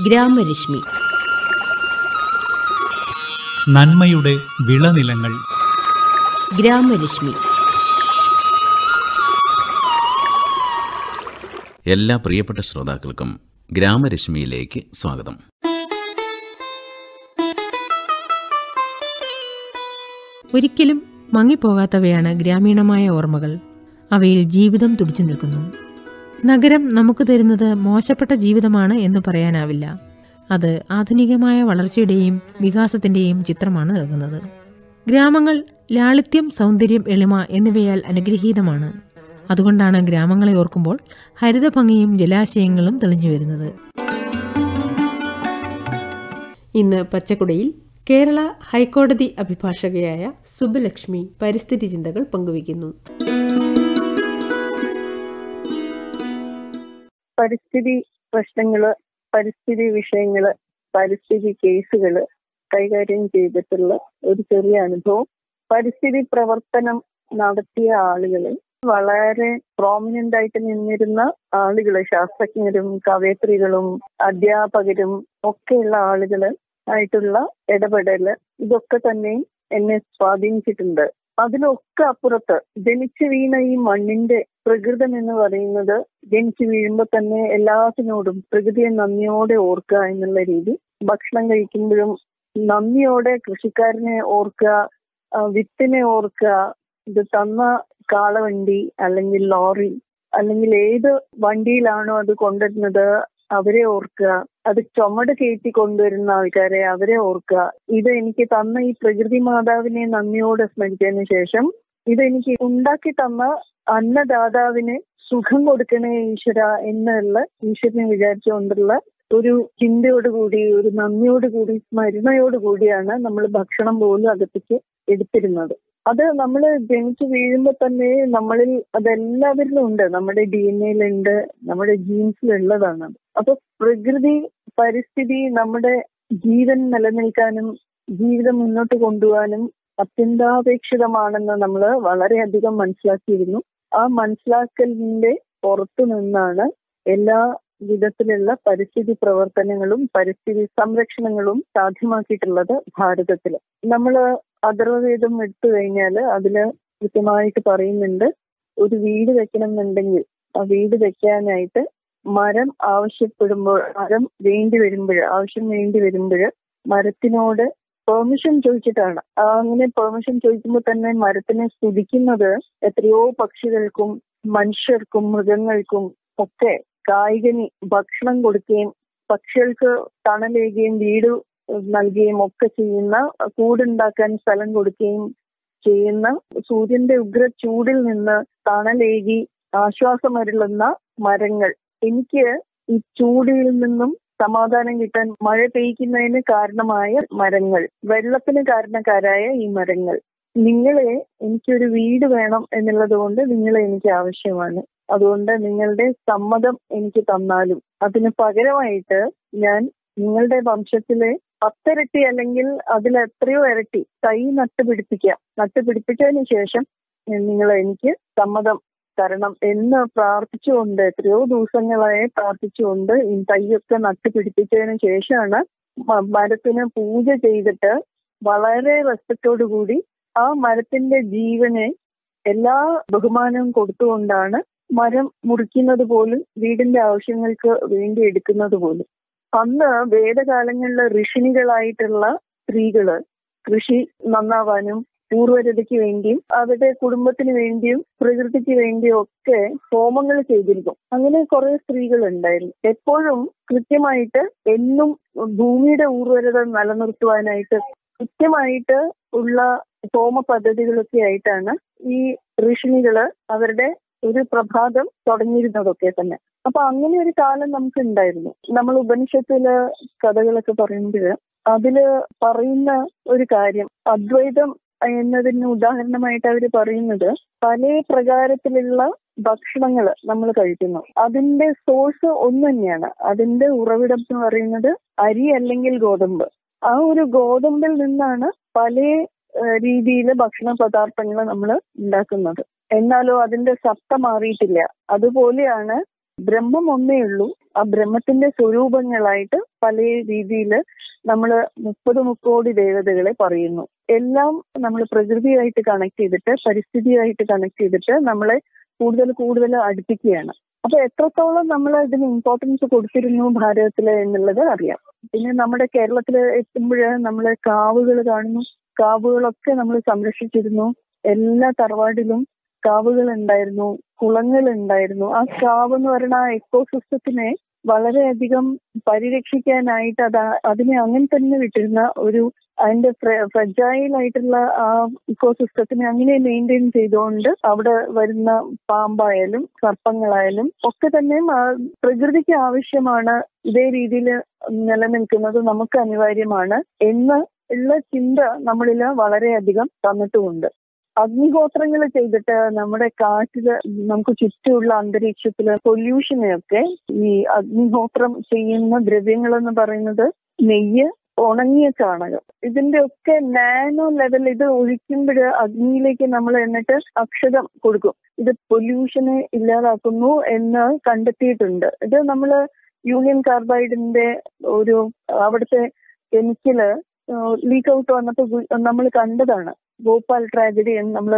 ഗ്രാമരശ്മി നന്മയുടെ വിളനിലങ്ങൾ ഗ്രാമരശ്മി എല്ലാ പ്രിയപ്പെട്ട ശ്രോതാക്കൾക്കും ഗ്രാമരശ്മിയിലേക്ക് സ്വാഗതം ഒരിക്കലും മങ്ങിപ്പോകാത്തവയാണ് ഗ്രാമീണമായ ഓർമ്മകൾ അവയിൽ ജീവിതം തുടിച്ചു നിൽക്കുന്നു നഗരം നമുക്ക് തരുന്നത് മോശപ്പെട്ട ജീവിതമാണ് എന്ന് പറയാനാവില്ല അത് ആധുനികമായ വളർച്ചയുടെയും വികാസത്തിന്റെയും ചിത്രമാണ് നൽകുന്നത് ഗ്രാമങ്ങൾ ലാളിത്യം സൗന്ദര്യം എളിമ എന്നിവയാൽ അനുഗ്രഹീതമാണ് അതുകൊണ്ടാണ് ഗ്രാമങ്ങളെ ഓർക്കുമ്പോൾ ഹരിതഭംഗിയും ജലാശയങ്ങളും തെളിഞ്ഞു വരുന്നത് ഇന്ന് പച്ചക്കുടയിൽ കേരള ഹൈക്കോടതി അഭിഭാഷകയായ സുബലക്ഷ്മി പരിസ്ഥിതി ചിന്തകൾ പങ്കുവയ്ക്കുന്നു പരിസ്ഥിതി പ്രശ്നങ്ങള് പരിസ്ഥിതി വിഷയങ്ങള് പരിസ്ഥിതി കേസുകള് കൈകാര്യം ചെയ്തിട്ടുള്ള ഒരു ചെറിയ അനുഭവം പരിസ്ഥിതി പ്രവർത്തനം നടത്തിയ ആളുകള് വളരെ പ്രോമിനന്റ് ആയിട്ട് നിന്നിരുന്ന ആളുകള് ശാസ്ത്രജ്ഞരും കവയത്രികളും അധ്യാപകരും ഒക്കെയുള്ള ആളുകള് ആയിട്ടുള്ള ഇടപെടല് ഇതൊക്കെ തന്നെ എന്നെ സ്വാധീനിച്ചിട്ടുണ്ട് അതിലൊക്കെ അപ്പുറത്ത് ജനിച്ചു വീണ ഈ മണ്ണിന്റെ പ്രകൃതം എന്ന് പറയുന്നത് ജനിച്ചു വീഴുമ്പോ തന്നെ എല്ലാത്തിനോടും പ്രകൃതിയെ നന്ദിയോടെ ഓർക്കുക എന്നുള്ള രീതി ഭക്ഷണം കഴിക്കുമ്പോഴും നന്ദിയോടെ കൃഷിക്കാരനെ ഓർക്കുക ആ, വിത്തിനെ ഓർക്കുക ഇത് തന്ന കാളവണ്ടി അല്ലെങ്കിൽ ലോറി അല്ലെങ്കിൽ ഏത് വണ്ടിയിലാണോ അത് കൊണ്ടുവരുന്നത് അവരെ ഓർക്കുക അത് ചുമട് കയറ്റി കൊണ്ടുവരുന്ന ആൾക്കാരെ അവരെ ഓർക്കുക ഇത് എനിക്ക് തന്ന ഈ പ്രകൃതി മാതാവിനെ നന്ദിയോടെ സ്മരിച്ചതിന് ശേഷം ഇത് എനിക്ക് ഉണ്ടാക്കി തന്ന അന്നദാതാവിന് സുഖം കൊടുക്കണേ ഈശ്വര എന്നുള്ള ഈശ്വരനെ വിചാരിച്ചുകൊണ്ടുള്ള ഒരു ചിന്തയോടുകൂടി ഒരു നന്ദിയോടുകൂടി സ്മരണയോടുകൂടിയാണ് നമ്മൾ ഭക്ഷണം പോലും അകത്തേക്ക് എടുത്തിരുന്നത് അത് നമ്മൾ ജനിച്ചു വീഴുമ്പോൾ തന്നെ നമ്മളിൽ അതെല്ലാവരിലും ഉണ്ട് നമ്മുടെ ഡി എൻ എയിലുണ്ട് നമ്മുടെ ജീൻസിലുള്ളതാണ് അത്. അപ്പൊ പ്രകൃതി പരിസ്ഥിതി നമ്മുടെ ജീവൻ നിലനിൽക്കാനും ജീവിതം മുന്നോട്ട് കൊണ്ടുപോകാനും അത്യന്താപേക്ഷിതമാണെന്ന് നമ്മൾ വളരെയധികം മനസ്സിലാക്കിയിരുന്നു ആ മനസ്സിലാക്കലിന്റെ പുറത്തു നിന്നാണ് എല്ലാ വിധത്തിലുള്ള പരിസ്ഥിതി പ്രവർത്തനങ്ങളും പരിസ്ഥിതി സംരക്ഷണങ്ങളും സാധ്യമാക്കിയിട്ടുള്ളത് ഭാരതത്തിൽ നമ്മൾ അഥർവവേദം എടുത്തു കഴിഞ്ഞാൽ അതില് കൃത്യമായിട്ട് പറയുന്നുണ്ട് ഒരു വീട് വെക്കണം എന്നുണ്ടെങ്കിൽ ആ വീട് വെക്കാനായിട്ട് മരം ആവശ്യപ്പെടുമ്പോൾ മരം വേണ്ടി വരുമ്പോൾ ആവശ്യം വേണ്ടി വരുമ്പോൾ മരത്തിനോട് പെർമിഷൻ ചോദിച്ചിട്ടാണ് ആ അങ്ങനെ പെർമിഷൻ ചോദിക്കുമ്പോൾ തന്നെ മരത്തിനെ സ്തുതിക്കുന്നത് എത്രയോ പക്ഷികൾക്കും മനുഷ്യർക്കും മൃഗങ്ങൾക്കും ഒക്കെ കായികനി ഭക്ഷണം കൊടുക്കുകയും പക്ഷികൾക്ക് തണലേകുകയും വീട് നൽകുകയും ഒക്കെ ചെയ്യുന്ന കൂടുണ്ടാക്കാൻ സ്ഥലം കൊടുക്കുകയും ചെയ്യുന്ന സൂര്യന്റെ ഉഗ്ര ചൂടിൽ നിന്ന് തണലേകി ആശ്വാസമരുളുന്ന മരങ്ങൾ എനിക്ക് ഈ ചൂടിൽ നിന്നും സമാധാനം കിട്ടാൻ മഴ പെയ്യ്ക്കുന്നതിന് കാരണമായ മരങ്ങൾ വെള്ളത്തിന് കാരണക്കാരായ ഈ മരങ്ങൾ നിങ്ങളെ എനിക്കൊരു വീട് വേണം എന്നുള്ളത് കൊണ്ട് നിങ്ങളെ എനിക്ക് ആവശ്യമാണ് അതുകൊണ്ട് നിങ്ങളുടെ സമ്മതം എനിക്ക് തന്നാലും അതിന് പകരമായിട്ട് ഞാൻ നിങ്ങളുടെ വംശത്തിലെ പത്തിരട്ടി അല്ലെങ്കിൽ അതിൽ എത്രയോ ഇരട്ടി തൈ നട്ടുപിടിപ്പിക്കാം നട്ടുപിടിപ്പിച്ചതിന് ശേഷം നിങ്ങൾ എനിക്ക് സമ്മതം തരണം എന്ന് പ്രാർത്ഥിച്ചുകൊണ്ട് എത്രയോ ദിവസങ്ങളായി പ്രാർത്ഥിച്ചുകൊണ്ട് ഈ തൈയൊക്കെ നട്ടുപിടിപ്പിച്ചതിന് ശേഷമാണ് മ- മരത്തിന് പൂജ ചെയ്തിട്ട് വളരെ റെസ്പെക്റ്റോടു കൂടി ആ മരത്തിന്റെ ജീവനെ എല്ലാ ബഹുമാനവും കൊടുത്തുകൊണ്ടാണ് മരം മുറിക്കുന്നത് പോലും വീടിന്റെ ആവശ്യങ്ങൾക്ക് വേണ്ടി എടുക്കുന്നത് പോലും അന്ന് വേദകാലങ്ങളിലെ ഋഷിണികളായിട്ടുള്ള സ്ത്രീകള് കൃഷി നന്നാവാനും പൂർവ്വരതയ്ക്ക് വേണ്ടിയും അവരുടെ കുടുംബത്തിന് വേണ്ടിയും പ്രകൃതിക്ക് വേണ്ടിയും ഒക്കെ ഹോമങ്ങൾ ചെയ്തിരുന്നു അങ്ങനെ കുറെ സ്ത്രീകൾ ഉണ്ടായിരുന്നു എപ്പോഴും കൃത്യമായിട്ട് എന്നും ഭൂമിയുടെ ഊർവരത നിലനിർത്തുവാനായിട്ട് കൃത്യമായിട്ട് ഉള്ള ഹോമ പദ്ധതികളൊക്കെ ആയിട്ടാണ് ഈ ഋഷിണികള് അവരുടെ ഒരു പ്രഭാതം തുടങ്ങിയിരുന്നതൊക്കെ തന്നെ അപ്പൊ അങ്ങനെ ഒരു കാലം നമുക്ക് ഉണ്ടായിരുന്നു നമ്മൾ ഉപനിഷത്തില് കഥകളൊക്കെ പറയുമ്പോൾ അതില് പറയുന്ന ഒരു കാര്യം അദ്വൈതം എന്നതിന് ഉദാഹരണമായിട്ട് അവർ പറയുന്നത് പല പ്രകാരത്തിലുള്ള ഭക്ഷണങ്ങൾ നമ്മൾ കഴിക്കുന്നു അതിന്റെ സോഴ്സ് ഒന്ന് തന്നെയാണ് അതിന്റെ ഉറവിടം എന്ന് പറയുന്നത് അരി അല്ലെങ്കിൽ ഗോതമ്പ് ആ ഒരു ഗോതമ്പിൽ നിന്നാണ് പല രീതിയിൽ ഭക്ഷണ പദാർത്ഥങ്ങൾ നമ്മൾ ഉണ്ടാക്കുന്നത് എന്നാലോ അതിന്റെ സത്ത മാറിയിട്ടില്ല അതുപോലെയാണ് ബ്രഹ്മം ഒന്നേ ഉള്ളൂ ആ ബ്രഹ്മത്തിന്റെ സ്വരൂപങ്ങളായിട്ട് പല രീതിയിൽ നമ്മൾ മുപ്പത് മുക്കോടി ദേവതകളെ പറയുന്നു എല്ലാം നമ്മൾ പ്രകൃതിയായിട്ട് കണക്ട് ചെയ്തിട്ട് പരിസ്ഥിതിയായിട്ട് കണക്ട് ചെയ്തിട്ട് നമ്മളെ കൂടുതൽ കൂടുതൽ അടുപ്പിക്കുകയാണ് അപ്പൊ എത്രത്തോളം നമ്മൾ ഇതിന് ഇമ്പോർട്ടൻസ് കൊടുത്തിരുന്നു ഭാരതത്തില് എന്നുള്ളത് അറിയാം പിന്നെ നമ്മുടെ കേരളത്തിൽ എത്തുമ്പോൾ നമ്മൾ കാവുകൾ കാണുന്നു കാവുകളൊക്കെ നമ്മൾ സംരക്ഷിച്ചിരുന്നു എല്ലാ തറവാടിലും കാവുകൾ ഉണ്ടായിരുന്നു കുളങ്ങൾ ഉണ്ടായിരുന്നു ആ കാവ് എന്ന് പറയുന്ന ആ എക്കോസിസ്റ്റത്തിനെ വളരെയധികം പരിരക്ഷിക്കാനായിട്ട് അത് അതിനെ അങ്ങനെ തന്നെ വിട്ടിരുന്ന ഒരു അതിന്റെ ഫ്രജൈൽ ആയിട്ടുള്ള ആ ഇക്കോസിസ്റ്റത്തിനെ അങ്ങനെ മെയിൻറ്റെയിൻ ചെയ്തുകൊണ്ട് അവിടെ വരുന്ന പാമ്പായാലും സർപ്പങ്ങളായാലും ഒക്കെ തന്നെ പ്രകൃതിക്ക് ആവശ്യമാണ് ഇതേ രീതിയിൽ നിലനിൽക്കുന്നത് നമുക്ക് അനിവാര്യമാണ് എന്ന് ഉള്ള ചിന്ത നമ്മളിൽ വളരെയധികം തന്നിട്ടുമുണ്ട് അഗ്നിഹോത്രങ്ങൾ ചെയ്തിട്ട് നമ്മുടെ കാറ്റില് നമുക്ക് ചുറ്റുമുള്ള അന്തരീക്ഷത്തില് പൊല്യൂഷനെയൊക്കെ ഈ അഗ്നിഹോത്രം ചെയ്യുന്ന ദ്രവ്യങ്ങൾ എന്ന് പറയുന്നത് നെയ്യ് ഉണങ്ങിയ ചാണകം ഇതിന്റെ ഒക്കെ നാനോ ലെവൽ ഇത് ഒഴിക്കുമ്പോൾ അഗ്നിയിലേക്ക് നമ്മൾ എന്നിട്ട് അക്ഷരം കൊടുക്കും ഇത് പൊല്യൂഷനെ ഇല്ലാതാക്കുന്നു എന്ന് കണ്ടെത്തിയിട്ടുണ്ട് ഇത് നമ്മൾ യൂണിയൻ കാർബൈഡിന്റെ ഒരു അവിടുത്തെ കെമിക്കല് ലീക്ക് ഔട്ട് വന്നപ്പോൾ നമ്മൾ കണ്ടതാണ് ഭോപ്പാൽ ട്രാജഡി എന്ന് നമ്മൾ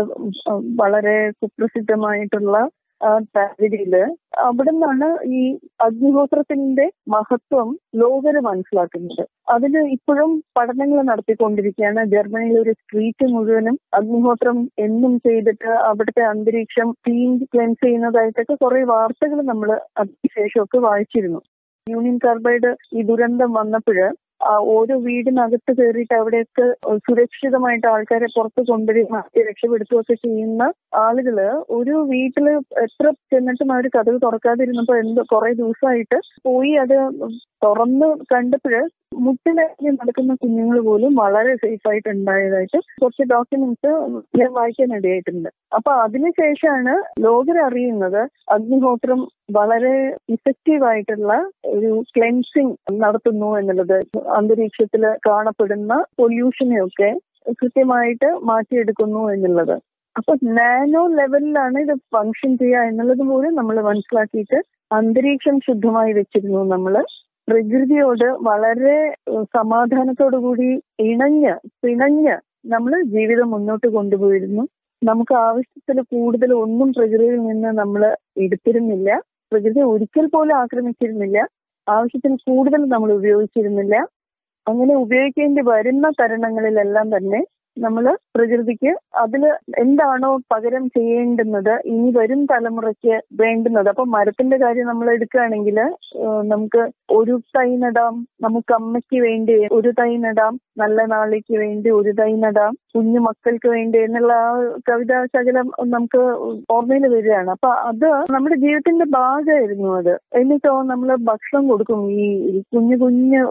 വളരെ കുപ്രസിദ്ധമായിട്ടുള്ള ആ ട്രാജഡിയില് അവിടെ നിന്നാണ് ഈ അഗ്നിഹോത്രത്തിന്റെ മഹത്വം ലോകര് മനസ്സിലാക്കുന്നത് അതിന് ഇപ്പോഴും പഠനങ്ങൾ നടത്തിക്കൊണ്ടിരിക്കുകയാണ് ജർമ്മനിയിൽ ഒരു സ്ട്രീറ്റ് മുഴുവനും അഗ്നിഹോത്രം എന്നും ചെയ്തിട്ട് അവിടുത്തെ അന്തരീക്ഷം ക്ലീൻ ക്ലെൻസ് ചെയ്യുന്നതായിട്ടൊക്കെ കുറെ വാർത്തകൾ നമ്മൾ അതിനുശേഷമൊക്കെ വായിച്ചിരുന്നു യൂണിയൻ കാർബൈഡ് ഈ ദുരന്തം വന്നപ്പോൾ ഓരോ വീടിനകത്ത് കയറിയിട്ട് അവിടെയൊക്കെ സുരക്ഷിതമായിട്ട് ആൾക്കാരെ പുറത്ത് കൊണ്ടുവരികയും രക്ഷപ്പെടുത്തുകയൊക്കെ ചെയ്യുന്ന ആളുകള് ഒരു വീട്ടില് എത്ര ചെന്നിട്ടും അവർ കഥകൾ തുറക്കാതിരുന്നപ്പോ എന്തോ കുറെ ദിവസമായിട്ട് പോയി അത് തുറന്ന് കണ്ടപ്പോഴ് മുട്ടിലറിഞ്ഞ് നടക്കുന്ന കുഞ്ഞുങ്ങൾ പോലും വളരെ സേഫ് ആയിട്ട് ഉണ്ടായതായിട്ട് കുറച്ച് ഡോക്യുമെന്റ്സ് ഞാൻ വായിക്കാൻ ഇടയായിട്ടുണ്ട് അപ്പൊ അതിനുശേഷമാണ് ലോകരറിയുന്നത് അഗ്നിഹോത്രം വളരെ ഇഫക്റ്റീവ് ആയിട്ടുള്ള ഒരു ക്ലെൻസിങ് നടത്തുന്നു എന്നുള്ളത് അന്തരീക്ഷത്തിൽ കാണപ്പെടുന്ന പൊല്യൂഷനെയൊക്കെ കൃത്യമായിട്ട് മാറ്റിയെടുക്കുന്നു എന്നുള്ളത് അപ്പൊ നാനോ ലെവലിലാണ് ഇത് ഫങ്ഷൻ ചെയ്യുക എന്നുള്ളത് പോലും നമ്മൾ മനസ്സിലാക്കിയിട്ട് അന്തരീക്ഷം ശുദ്ധമായി വെച്ചിരുന്നു നമ്മൾ പ്രകൃതിയോട് വളരെ സമാധാനത്തോടു കൂടി ഇണഞ്ഞ് പിണഞ്ഞ് നമ്മൾ ജീവിതം മുന്നോട്ട് കൊണ്ടുപോയിരുന്നു നമുക്ക് ആവശ്യത്തിൽ കൂടുതൽ ഒന്നും പ്രകൃതിയിൽ നിന്ന് നമ്മൾ എടുത്തിരുന്നില്ല പ്രകൃതി ഒരിക്കൽ പോലും ആക്രമിച്ചിരുന്നില്ല ആവശ്യത്തിന് കൂടുതൽ നമ്മൾ ഉപയോഗിച്ചിരുന്നില്ല അങ്ങനെ ഉപയോഗിക്കേണ്ടി വരുന്ന തരുണങ്ങളിലെല്ലാം തന്നെ നമ്മൾ പ്രകൃതിക്ക് അതിൽ എന്താണോ പകരം ചെയ്യേണ്ടുന്നത് ഇനി വരും തലമുറയ്ക്ക് വേണ്ടുന്നത് അപ്പൊ മരത്തിന്റെ കാര്യം നമ്മൾ എടുക്കുകയാണെങ്കിൽ നമുക്ക് ഒരു തൈ നടാം നമുക്ക് അമ്മയ്ക്ക് വേണ്ടി ഒരു തൈ നടാം നല്ല നാളേക്ക് വേണ്ടി ഒരു തൈ നടാം കുഞ്ഞു മക്കൾക്ക് വേണ്ടി എന്നുള്ള ആ കവിതാ ശകലം നമുക്ക് ഓർമ്മയിൽ വരികയാണ് അപ്പൊ അത് നമ്മുടെ ജീവിതത്തിന്റെ ഭാഗമായിരുന്നു അത് എന്നിട്ടോ നമ്മൾ ഭക്ഷണം കൊടുക്കും ഈ കുഞ്ഞു കുഞ്ഞു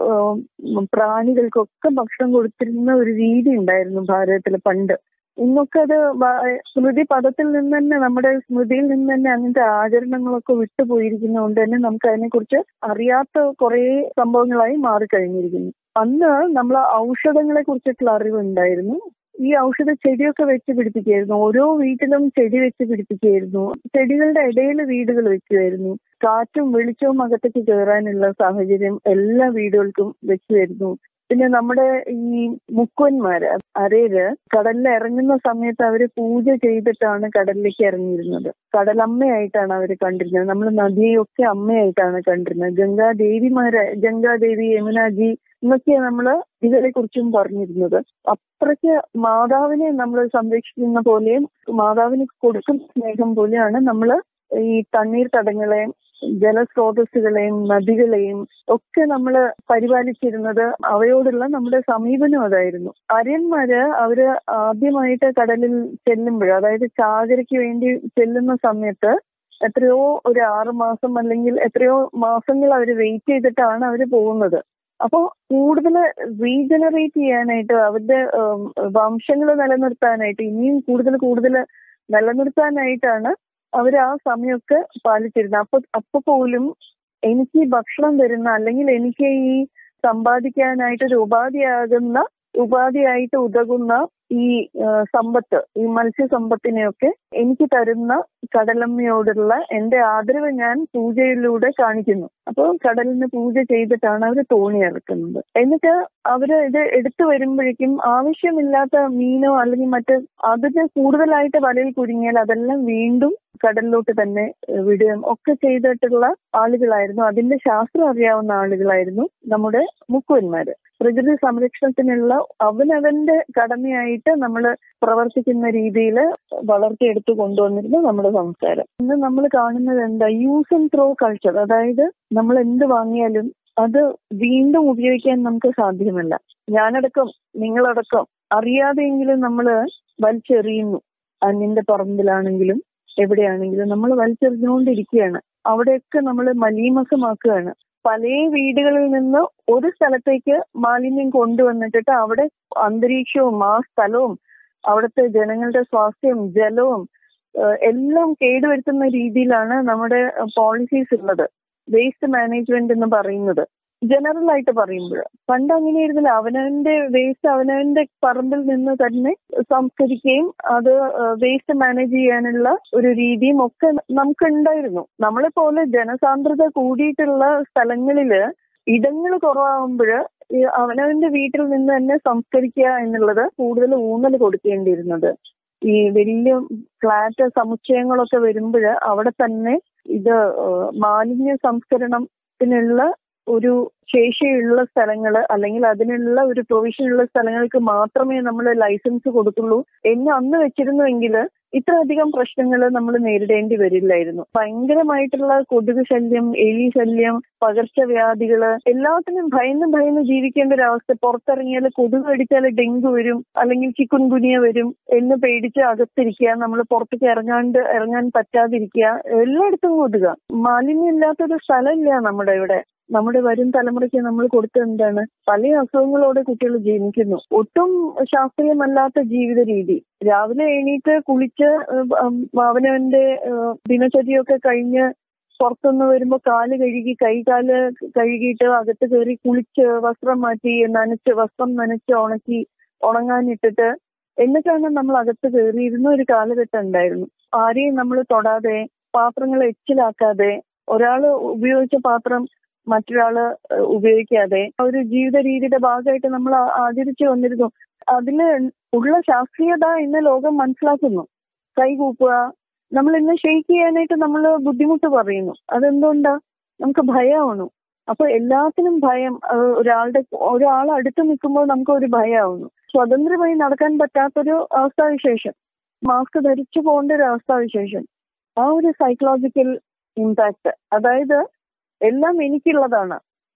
പ്രാണികൾക്കൊക്കെ ഭക്ഷണം കൊടുത്തിരുന്ന ഒരു രീതി ഉണ്ടായിരുന്നു ഭാരതത്തിൽ പണ്ട് ഇന്നൊക്കെ അത് സ്മൃതി പദത്തിൽ നിന്ന് തന്നെ നമ്മുടെ സ്മൃതിയിൽ നിന്ന് തന്നെ അങ്ങനത്തെ ആചരണങ്ങളൊക്കെ വിട്ടുപോയിരിക്കുന്നതുകൊണ്ട് തന്നെ നമുക്ക് അതിനെക്കുറിച്ച് അറിയാത്ത കുറെ സംഭവങ്ങളായി മാറിക്കഴിഞ്ഞിരിക്കുന്നു അന്ന് നമ്മൾ ഔഷധങ്ങളെ കുറിച്ചിട്ടുള്ള അറിവുണ്ടായിരുന്നു ഈ ഔഷധ ചെടിയൊക്കെ വെച്ച് പിടിപ്പിക്കുകയായിരുന്നു ഓരോ വീട്ടിലും ചെടി വെച്ച് പിടിപ്പിക്കുകയായിരുന്നു ചെടികളുടെ ഇടയിൽ വീടുകൾ വെക്കുമായിരുന്നു കാറ്റും വെളിച്ചവും അകത്തേക്ക് കയറാനുള്ള സാഹചര്യം എല്ലാ വീടുകൾക്കും വെച്ചുവരുന്നു പിന്നെ നമ്മുടെ ഈ മുക്കുവന്മാര് അരയില് കടലിൽ ഇറങ്ങുന്ന സമയത്ത് അവര് പൂജ ചെയ്തിട്ടാണ് കടലിലേക്ക് ഇറങ്ങിയിരുന്നത് കടലമ്മയായിട്ടാണ് അവർ കണ്ടിരുന്നത് നമ്മൾ നദിയൊക്കെ അമ്മയായിട്ടാണ് കണ്ടിരുന്നത് ഗംഗാദേവിമാരെ ഗംഗാദേവി യമുനാജി എന്നൊക്കെ നമ്മൾ ഇതിനെ കുറിച്ചും പറഞ്ഞിരുന്നത് അത്രയ്ക്ക് മാതാവിനെ നമ്മൾ സംരക്ഷിക്കുന്ന പോലെയും മാതാവിന് കൊടുക്കുന്ന സ്നേഹം പോലെയാണ് നമ്മൾ ഈ തണ്ണീർ തടങ്ങളെയും ജലസ്രോതസ്സുകളെയും നദികളെയും ഒക്കെ നമ്മൾ പരിപാലിച്ചിരുന്നത് അവയോടുള്ള നമ്മുടെ സമീപനം അതായിരുന്നു അര്യന്മാര് അവര് ആദ്യമായിട്ട് കടലിൽ ചെല്ലുമ്പോൾ അതായത് ചാകരയ്ക്ക് വേണ്ടി ചെല്ലുന്ന സമയത്ത് എത്രയോ ഒരു ആറു മാസം അല്ലെങ്കിൽ എത്രയോ മാസങ്ങൾ അവർ വെയിറ്റ് ചെയ്തിട്ടാണ് അവർ പോകുന്നത് അപ്പോൾ കൂടുതൽ റീജനറേറ്റ് ചെയ്യാനായിട്ട് അവരുടെ വംശങ്ങൾ നിലനിർത്താനായിട്ട് ഇനിയും കൂടുതൽ കൂടുതൽ നിലനിർത്താനായിട്ടാണ് അവർ ആ സമയമൊക്കെ പാലിച്ചിരുന്നത് അപ്പൊ അപ്പൊ പോലും എനിക്ക് ഭക്ഷണം തരുന്ന അല്ലെങ്കിൽ എനിക്ക് ഈ സമ്പാദിക്കാനായിട്ട് ഒരു ഉപാധിയാകുന്ന ഉപാധിയായിട്ട് ഉതകുന്ന ഈ ആ, സമ്പത്ത് ഈ മത്സ്യസമ്പത്തിനെയൊക്കെ എനിക്ക് തരുന്ന കടലമ്മയോടുള്ള എന്റെ ആദരവ് ഞാൻ പൂജയിലൂടെ കാണിക്കുന്നു അപ്പോൾ കടലിന് പൂജ ചെയ്തിട്ടാണ് അവർ തോണി ഇറക്കുന്നത് എന്നിട്ട് അവര് ഇത് എടുത്തു വരുമ്പോഴേക്കും ആവശ്യമില്ലാത്ത മീനോ അല്ലെങ്കിൽ മറ്റ് അതിന് കൂടുതലായിട്ട് വലയിൽ കുരുങ്ങിയാൽ അതെല്ലാം വീണ്ടും കടലിലോട്ട് തന്നെ ഏഹ്, വിടുകയും ഒക്കെ ചെയ്തിട്ടുള്ള ആളുകളായിരുന്നു അതിന്റെ ശാസ്ത്രം അറിയാവുന്ന ആളുകളായിരുന്നു നമ്മുടെ മുക്കുവന്മാര് പ്രകൃതി സംരക്ഷണത്തിനുള്ള അവനവന്റെ കടമയായിട്ട് നമ്മൾ പ്രവർത്തിക്കുന്ന രീതിയിൽ വളർത്തിയെടുത്ത് കൊണ്ടുവന്നിരുന്ന നമ്മുടെ സംസ്കാരം ഇന്ന് നമ്മൾ കാണുന്നത് എന്താ യൂസ് ആൻഡ് ത്രോ കൾച്ചർ അതായത് നമ്മൾ എന്ത് വാങ്ങിയാലും അത് വീണ്ടും ഉപയോഗിക്കാൻ നമുക്ക് സാധ്യമല്ല ഞാനടക്കം നിങ്ങളടക്കം അറിയാതെയെങ്കിലും നമ്മൾ വലിച്ചെറിയുന്നു അന്യന്റെ പറമ്പിലാണെങ്കിലും എവിടെയാണെങ്കിലും നമ്മൾ വലിച്ചെറിഞ്ഞുകൊണ്ടിരിക്കുകയാണ് അവിടെയൊക്കെ നമ്മൾ മലീമസമാക്കുകയാണ് പല വീടുകളിൽ നിന്ന് ഒരു സ്ഥലത്തേക്ക് മാലിന്യം കൊണ്ടുവന്നിട്ടിട്ട് അവിടെ അന്തരീക്ഷവും ആ സ്ഥലവും അവിടുത്തെ ജനങ്ങളുടെ സ്വാസ്ഥ്യവും ജലവും ഏഹ് എല്ലാം കേടുവരുത്തുന്ന രീതിയിലാണ് നമ്മുടെ പോളിസീസ് ഉള്ളത് വേസ്റ്റ് മാനേജ്മെന്റ് എന്ന് പറയുന്നത് ജനറൽ ആയിട്ട് പറയുമ്പോൾ പണ്ട് അങ്ങനെയായിരുന്നില്ല അവനവന്റെ വേസ്റ്റ് അവനവന്റെ പറമ്പിൽ നിന്ന് തന്നെ സംസ്കരിക്കുകയും അത് വേസ്റ്റ് മാനേജ് ചെയ്യാനുള്ള ഒരു രീതിയും ഒക്കെ നമുക്ക് ഉണ്ടായിരുന്നു നമ്മളെ പോലെ ജനസാന്ദ്രത കൂടിയിട്ടുള്ള സ്ഥലങ്ങളില് ഇടങ്ങൾ കുറവാകുമ്പോൾ അവനവന്റെ വീട്ടിൽ നിന്ന് തന്നെ സംസ്കരിക്കുക എന്നുള്ളത് കൂടുതൽ ഊന്നൽ കൊടുക്കേണ്ടിയിരുന്നത് ഈ വലിയ ഫ്ലാറ്റ് സമുച്ചയങ്ങളൊക്കെ വരുമ്പോൾ അവിടെ തന്നെ ഇത് ഏഹ്, മാലിന്യ സംസ്കരണത്തിനുള്ള ഒരു ശേഷിയുള്ള സ്ഥലങ്ങൾ അല്ലെങ്കിൽ അതിനുള്ള ഒരു പ്രൊവിഷൻ ഉള്ള സ്ഥലങ്ങൾക്ക് മാത്രമേ നമ്മൾ ലൈസൻസ് കൊടുക്കുള്ളൂ എന്ന് അന്ന് വെച്ചിരുന്നുവെങ്കിൽ ഇത്രയധികം പ്രശ്നങ്ങൾ നമ്മൾ നേരിടേണ്ടി വരില്ലായിരുന്നു ഭയങ്കരമായിട്ടുള്ള കൊതുക് ശല്യം എലി ശല്യം പകർച്ചവ്യാധികള് എല്ലാത്തിനും ഭയന്ന് ഭയന്ന് ജീവിക്കേണ്ട ഒരു അവസ്ഥ പുറത്തിറങ്ങിയാൽ കൊതുക് കടിച്ചാൽ ഡെങ്കു വരും അല്ലെങ്കിൽ ചിക്കുൻ ഗുനിയ വരും എന്ന് പേടിച്ച് അകത്തിരിക്കുക നമ്മൾ പുറത്തേക്ക് ഇറങ്ങാണ്ട് ഇറങ്ങാൻ പറ്റാതിരിക്കുക എല്ലായിടത്തും കൊതുക മാലിന്യം ഇല്ലാത്തൊരു സ്ഥലമില്ല നമ്മുടെ ഇവിടെ നമ്മുടെ വരും തലമുറയ്ക്ക് നമ്മൾ കൊടുത്ത എന്താണ് പല അസുഖങ്ങളോടെ കുട്ടികൾ ജനിക്കുന്നു ഒട്ടും ശാസ്ത്രീയമല്ലാത്ത ജീവിത രീതി രാവിലെ എണീറ്റ് കുളിച്ച് ഏഹ്, ഉം, അവനവന്റെ ഏഹ്, ദിനചര്യയൊക്കെ കഴിഞ്ഞ് പുറത്തുനിന്ന് വരുമ്പോ കാല് കഴുകി കൈ കാല് കഴുകിയിട്ട് അകത്ത് കയറി കുളിച്ച് വസ്ത്രം മാറ്റി നനച്ച് വസ്ത്രം നനച്ച് ഉണക്കി ഉണങ്ങാനിട്ടിട്ട് എന്നിട്ടാണ് നമ്മൾ അകത്ത് കയറിയിരുന്ന ഒരു കാലഘട്ടം ഉണ്ടായിരുന്നു ആരെയും നമ്മൾ തൊടാതെ പാത്രങ്ങൾ എച്ചിലാക്കാതെ ഒരാൾ ഉപയോഗിച്ച പാത്രം മറ്റൊരാള് ഏഹ്, ഉപയോഗിക്കാതെ ആ ഒരു ജീവിത രീതിയുടെ ഭാഗമായിട്ട് നമ്മൾ ആ- ആചരിച്ചു വന്നിരുന്നു അതില് ഉള്ള ശാസ്ത്രീയത ഇന്ന് ലോകം മനസ്സിലാക്കുന്നു കൈകൂപ്പുക നമ്മൾ ഇന്ന് ഷെയ്ക്ക് ചെയ്യാനായിട്ട് നമ്മൾ ബുദ്ധിമുട്ട് പറയുന്നു അതെന്തുകൊണ്ടാ നമുക്ക് ഭയമാണു അപ്പൊ എല്ലാത്തിനും ഭയം ഏഹ്, ഒരാളുടെ ഒരാൾ അടുത്ത് നിൽക്കുമ്പോൾ നമുക്ക് ഒരു ഭയമാവുന്നു സ്വതന്ത്രമായി നടക്കാൻ പറ്റാത്തൊരു അവസ്ഥാവിശേഷം മാസ്ക് ധരിച്ചു പോകേണ്ട ഒരു അവസ്ഥാവിശേഷം ആ ഒരു സൈക്കോളജിക്കൽ ഇമ്പാക്ട് അതായത് എല്ലാം എനിക്കുള്ളതാണ്